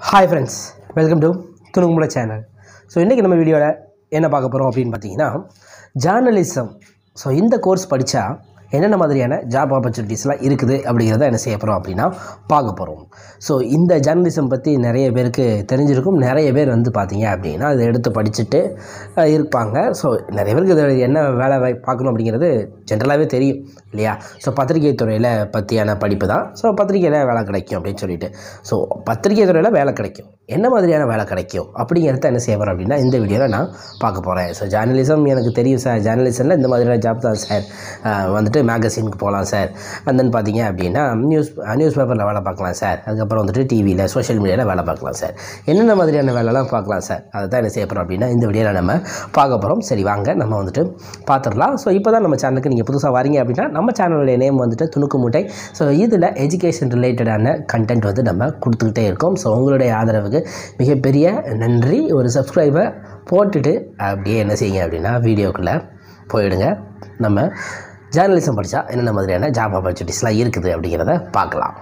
hi friends welcome to துணுங்குமுல channel so இன்றைக்கி நம்ம வீடியோவில் என்ன பார்க்க போகிறோம் அப்படின்னு பார்த்தீங்கன்னா ஜேர்னலிசம் ஸோ இந்த கோர்ஸ் படித்தா என்னென்ன மாதிரியான ஜாப் ஆப்பர்ச்சுனிட்டிஸ்லாம் இருக்குது அப்படிங்கிறத என்ன செய்ய போகிறோம் அப்படின்னா பார்க்க போகிறோம் ஸோ இந்த ஜேர்னலிசம் பற்றி நிறைய பேருக்கு தெரிஞ்சிருக்கும் நிறைய பேர் வந்து பார்த்தீங்க அப்படின்னா அதை எடுத்து படிச்சுட்டு அஹ், இருப்பாங்க ஸோ நிறைய பேருக்கு இது என்ன வேலை வாய் பார்க்கணும் அப்படிங்கிறது ஜென்ரலாகவே தெரியும் இல்லையா ஸோ பத்திரிகை துறையில் பற்றியான படிப்பு தான் ஸோ பத்திரிகையில் வேலை கிடைக்கும் அப்படின்னு சொல்லிட்டு ஸோ பத்திரிகை துறையில் வேலை கிடைக்கும் என்ன மாதிரியான வேலை கிடைக்கும் அப்படிங்கிறத என்ன செய்ய போகிறேன் அப்படின்னா இந்த வீடியோவில் நான் பார்க்க போகிறேன் ஸோ ஜேர்னலிசம் எனக்கு தெரியும் சார் ஜேர்னலிசமில் இந்த மாதிரியான ஜாப் தான் சார் அஹ் வந்துட்டு மேகசினுக்கு போகலாம் சார் and then பார்த்தீங்க அப்படின்னா நியூஸ் நியூஸ் பேப்பரில் வேலை பார்க்கலாம் சார் அதுக்கப்புறம் வந்துட்டு டிவியில் சோஷியல் மீடியாவில் வேலை பார்க்கலாம் சார் என்னென்ன மாதிரியான வேலைலாம் பார்க்கலாம் சார் அதை தான் என்ன செய்ய போகிறோம் அப்படின்னா இந்த வீடியோவில் நம்ம பார்க்க போகிறோம் சரி வாங்க நம்ம வந்துட்டு பார்த்துடலாம் ஸோ இப்போ தான் நம்ம சேனலுக்கு நீங்கள் புதுசாக வரீங்க அப்படின்னா நம்ம சேனலுடைய நேம் வந்துட்டு துணுக்கு மூட்டை ஸோ இதில் எஜுகேஷன் ரிலேட்டடான கண்டென்ட் வந்து நம்ம கொடுத்துக்கிட்டே இருக்கோம் ஸோ உங்களுடைய ஆதரவுக்கு மிகப்பெரிய நன்றி ஒரு சப்ஸ்கிரைபை போட்டுட்டு அப்படியே என்ன செய்யுங்க அப்படின்னா வீடியோக்குள்ளே போயிடுங்க நம்ம ஜேர்னலிசம் படித்தா என்னென்ன மாதிரியான ஜாப் ஆப்பர்ச்சுனிட்டிஸ்லாம் இருக்குது அப்படிங்கிறத பார்க்கலாம்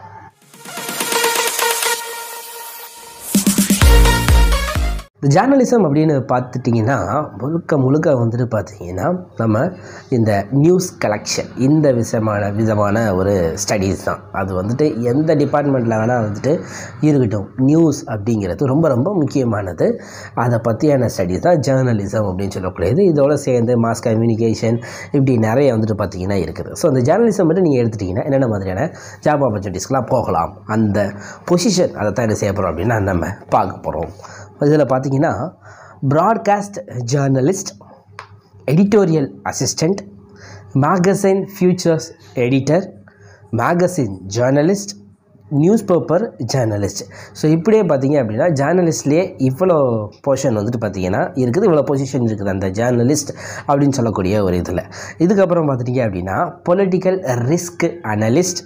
இந்த ஜேர்னலிசம் அப்படின்னு பார்த்துட்டிங்கன்னா முழுக்க முழுக்க வந்துட்டு பார்த்தீங்கன்னா நம்ம இந்த நியூஸ் கலெக்ஷன் இந்த விதமான விதமான ஒரு ஸ்டடீஸ் தான் அது வந்துட்டு எந்த டிபார்ட்மெண்ட்டில் வேணால் வந்துட்டு இருக்கட்டும் நியூஸ் அப்படிங்கிறது ரொம்ப ரொம்ப முக்கியமானது அதை பற்றியான ஸ்டடீஸ் தான் ஜேர்னலிசம் அப்படின்னு சொல்லக்கூடியது இதோட சேர்ந்து மாஸ் கம்யூனிகேஷன் இப்படி நிறைய வந்துட்டு பார்த்தீங்கன்னா இருக்குது ஸோ அந்த ஜேர்னலிசம் மட்டும் நீங்கள் எடுத்துட்டிங்கன்னா என்னென்ன மாதிரியான ஜாப் ஆப்பர்ச்சுனிட்டிஸ்க்கெலாம் போகலாம் அந்த பொசிஷன் அதை தான் என்ன செய்ய போகிறோம் அப்படின்னா நம்ம பார்க்க போகிறோம் இதில் பார்த்தீங்கன்னா broadcast journalist editorial assistant magazine futures editor magazine journalist newspaper journalist so இப்படியே பார்த்தீங்க அப்படின்னா ஜேர்னலிஸ்ட்லேயே இவ்வளோ போர்ஷன் வந்துட்டு பார்த்தீங்கன்னா இருக்குது இவ்வளோ பொசிஷன் இருக்குது அந்த ஜேர்னலிஸ்ட் அப்படின்னு சொல்லக்கூடிய ஒரு இதில் இதுக்கப்புறம் பார்த்துட்டிங்க அப்படின்னா political risk analyst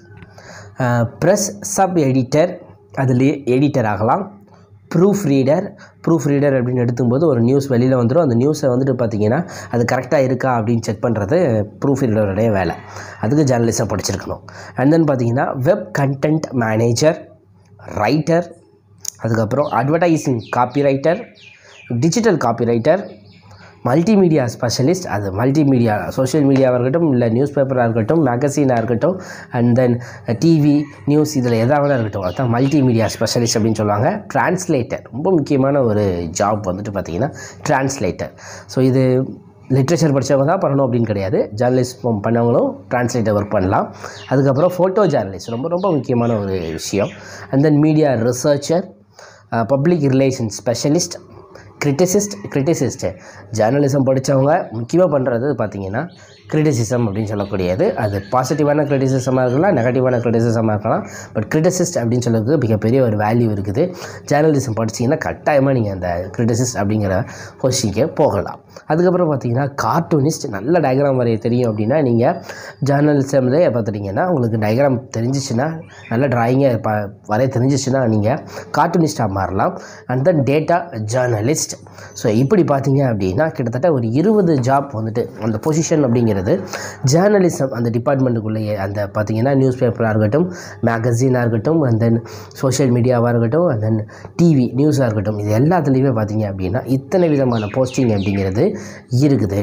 press sub editor அதுலேயே எடிட்டர் ஆகலாம் ப்ரூஃப் ரீடர் ப்ரூஃப் ரீடர் அப்படின்னு எடுக்கும்போது ஒரு நியூஸ் வெளியில் வந்துடும் அந்த நியூஸை வந்துட்டு பார்த்தீங்கன்னா அது கரெக்டாக இருக்கா அப்படின்னு செக் பண்ணுறது ப்ரூஃப் ரீடருடைய வேலை அதுக்கு ஜேர்னலிசம் படிச்சிருக்கணும் அண்ட் தென் பார்த்தீங்கன்னா வெப் கண்டென்ட் மேனேஜர் ரைட்டர் அதுக்கப்புறம் advertising copywriter digital copywriter multimedia specialist அது மல்டிமீடியா சோஷியல் மீடியாவாக இருக்கட்டும் இல்லை நியூஸ் பேப்பராக இருக்கட்டும் மேகசினாக இருக்கட்டும் அண்ட் தென் டிவி நியூஸ் இதில் எதாவது இருக்கட்டும் அதுதான் மல்டிமீடியா ஸ்பெஷலிஸ்ட் அப்படின்னு சொல்லுவாங்க டிரான்ஸ்லேட்டர் ரொம்ப முக்கியமான ஒரு ஜாப் வந்துட்டு பார்த்திங்கன்னா டிரான்ஸ்லேட்டர் ஸோ இது லிட்ரேச்சர் படித்தவங்க தான் பண்ணணும் அப்படின்னு கிடையாது ஜேர்னலிஸ்ட் பண்ணவங்களும் டிரான்ஸ்லேட்டர் ஒர்க் பண்ணலாம் அதுக்கப்புறம் ஃபோட்டோ ஜேர்னலிஸ்ட் ரொம்ப ரொம்ப முக்கியமான ஒரு விஷயம் and then media researcher public relation specialist criticist criticist journalism படித்தவங்க முக்கியமாக பண்ணுறது பார்த்தீங்கன்னா கிரிட்டிசிசம் அப்படின்னு சொல்லக்கூடியது அது பாசிட்டிவான கிரிட்டிசிசமாக இருக்கலாம் நெகட்டிவான கிரிட்டிசிசமாக இருக்கலாம் பட் கிரிட்டிசிஸ்ட் அப்படின்னு சொல்லுறது மிகப்பெரிய ஒரு வேல்யூ இருக்குது ஜேர்னலிசம் படிச்சிங்கன்னா கட்டாயமாக நீங்கள் அந்த கிரிட்டிசிஸ்ட் அப்படிங்கிற பொசிஷனுக்கு போகலாம் அதுக்கப்புறம் பார்த்தீங்கன்னா கார்ட்டூனிஸ்ட் நல்ல டயக்ராம் வரைய தெரியும் அப்படின்னா நீங்கள் ஜேர்னலிசம்லேயே பார்த்துட்டிங்கன்னா உங்களுக்கு டயக்ராம் தெரிஞ்சிச்சுன்னா நல்ல டிராயிங்கை ப வரைய தெரிஞ்சிச்சுன்னா நீங்கள் கார்ட்டூனிஸ்ட்டாக மாறலாம் and then data journalist so இப்படி பார்த்தீங்க அப்படின்னா கிட்டத்தட்ட ஒரு இருபது ஜாப் வந்துட்டு அந்த பொசிஷன் அப்படிங்கிறது ஜேர்னலிசம் அந்த டிபார்ட்மெண்ட்டுக்குள்ளேயே அந்த பார்த்தீங்கன்னா நியூஸ் பேப்பராக இருக்கட்டும் மேகசினாக இருக்கட்டும் அண்ட் தென் சோஷியல் மீடியாவாக இருக்கட்டும் அண்ட் தென் டிவி நியூஸாக இருக்கட்டும் இது எல்லாத்துலேயுமே பார்த்தீங்க அப்படின்னா இத்தனை விதமான போஸ்டிங் அப்படிங்கிறது இருக்குது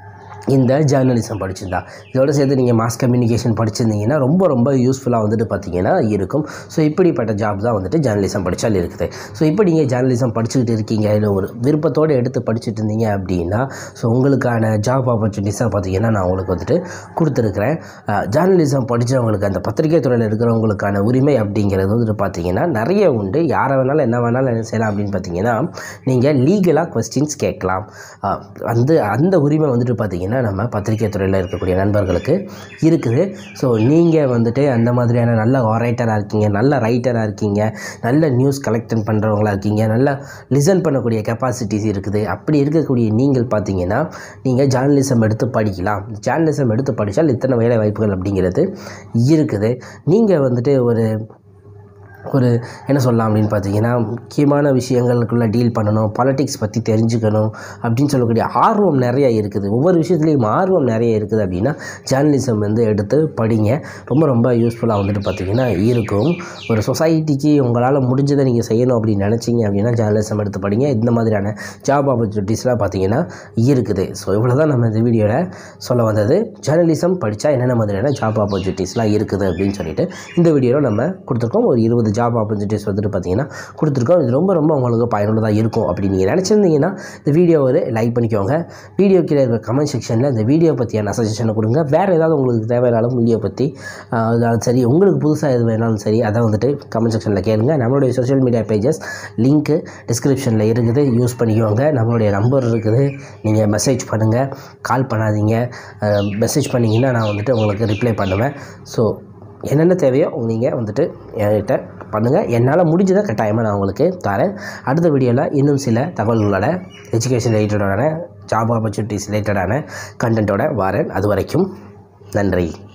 இந்த ஜேர்னலிசம் படிச்சிருந்தா இதோட சேர்த்து நீங்கள் மாஸ் கம்யூனிகேஷன் படிச்சிருந்தீங்கன்னா ரொம்ப ரொம்ப யூஸ்ஃபுல்லாக வந்துட்டு பார்த்தீங்கன்னா இருக்கும் ஸோ இப்படிப்பட்ட ஜாப் தான் வந்துட்டு ஜேர்னலிசம் படித்தால் இருக்குது ஸோ இப்போ நீங்கள் ஜேர்னலிசம் படிச்சுக்கிட்டு இருக்கீங்க இல்லை ஒரு விருப்பத்தோடு எடுத்து படிச்சுட்டு இருந்தீங்க அப்படின்னா ஸோ உங்களுக்கான ஜாப் ஆப்பர்ச்சுனிட்டிஸாக பார்த்தீங்கன்னா நான் உங்களுக்கு வந்துட்டு கொடுத்துருக்குறேன் ஜேர்னலிசம் படித்தவங்களுக்கு அந்த பத்திரிகை துறையில் இருக்கிறவங்களுக்கான உரிமை அப்படிங்கிறது வந்துட்டு பார்த்தீங்கன்னா நிறைய உண்டு யாரை வேணாலும் என்ன வேணாலும் என்ன செய்யலாம் அப்படின்னு பார்த்தீங்கன்னா நீங்கள் லீகலாக கொஸ்டின்ஸ் கேட்கலாம் அஹ், வந்து அந்த உரிமை வந்துட்டு பார்த்தீங்கன்னா நம்ம பத்திரிகை துறையில் இருக்கக்கூடிய நண்பர்களுக்கு இருக்குது ஸோ நீங்கள் வந்துட்டு அந்த மாதிரியான நல்ல ஆரேட்டராக இருக்கீங்க நல்ல ரைட்டராக இருக்கீங்க நல்ல நியூஸ் கலெக்டன் பண்ணுறவங்களா இருக்கீங்க நல்ல லிசன் பண்ணக்கூடிய கெப்பாசிட்டிஸ் இருக்குது அப்படி இருக்கக்கூடிய நீங்கள் பார்த்தீங்கன்னா நீங்கள் ஜேர்னலிசம் எடுத்து படிக்கலாம் ஜேர்னலிசம் எடுத்து படித்தால் இத்தனை வேலை வாய்ப்புகள் அப்படிங்கிறது இருக்குது நீங்கள் வந்துட்டு ஒரு ஒரு என்ன சொல்லலாம் அப்படின்னு பார்த்தீங்கன்னா முக்கியமான விஷயங்களுக்குள்ளே டீல் பண்ணணும் பாலிடிக்ஸ் பற்றி தெரிஞ்சுக்கணும் அப்படின்னு சொல்லக்கூடிய ஆர்வம் நிறைய இருக்குது ஒவ்வொரு விஷயத்துலேயும் ஆர்வம் நிறைய இருக்குது அப்படின்னா ஜேர்னலிசம் வந்து எடுத்து படிங்க ரொம்ப ரொம்ப யூஸ்ஃபுல்லாக வந்துட்டு பார்த்தீங்கன்னா இருக்கும் ஒரு சொசைட்டிக்கு உங்களால் முடிஞ்சதை நீங்கள் செய்யணும் அப்படின்னு நினச்சிங்க அப்படின்னா ஜேர்னலிசம் எடுத்து படிங்க இந்த மாதிரியான ஜாப் ஆப்பர்ச்சுனிட்டிஸ்லாம் பார்த்தீங்கன்னா இருக்குது ஸோ இவ்வளோ தான் நம்ம இந்த வீடியோவில் சொல்ல வந்தது ஜேர்னலிசம் படித்தா என்னென்ன மாதிரியான ஜாப் ஆப்பர்ச்சுனிட்டிஸ்லாம் இருக்குது அப்படின்னு சொல்லிட்டு இந்த வீடியோவில் நம்ம கொடுத்துருக்கோம் ஒரு இருபது ஜாப் ஆப்பர்ச்சுனிட்டிஸ் வந்துட்டு பார்த்தீங்கன்னா கொடுத்துருக்கோம் இது ரொம்ப ரொம்ப உங்களுக்கு பயனுள்ளதாக இருக்கும் அப்படி நீங்கள் நினச்சிருந்தீங்கன்னா இந்த வீடியோ ஒரு லைக் பண்ணிக்கோங்க வீடியோ கீழே இருக்க கமெண்ட் செக்ஷனில் இந்த வீடியோ பற்றியான சஜஷனை கொடுங்க வேறு ஏதாவது உங்களுக்கு தேவையானாலும் வீடியோ பற்றி ஆஹ், அதாவது சரி உங்களுக்கு புதுசாக எது வேணாலும் சரி அதை வந்துட்டு கமெண்ட் செக்ஷனில் கேளுங்க நம்மளுடைய சோஷியல் மீடியா பேஜஸ் லிங்க்கு டிஸ்கிரிப்ஷனில் இருக்குது யூஸ் பண்ணிக்கோங்க நம்மளுடைய நம்பர் இருக்குது நீங்கள் மெசேஜ் பண்ணுங்கள் கால் பண்ணாதீங்க மெசேஜ் பண்ணிங்கன்னா நான் வந்துட்டு உங்களுக்கு ரிப்ளை பண்ணுவேன் ஸோ என்னென்ன தேவையோ நீங்கள் வந்துட்டு என்கிட்ட பண்ணுங்கள் என்னால் முடிஞ்சதை கட்டாயமாக நான் உங்களுக்கு தரேன் அடுத்த வீடியோவில் இன்னும் சில தகவல்களோட எஜுகேஷன் ரிலேட்டடான ஜாப் ஆப்பர்ச்சுனிட்டிஸ் ரிலேட்டடான கண்டென்ட்டோட வரேன் அது வரைக்கும் நன்றி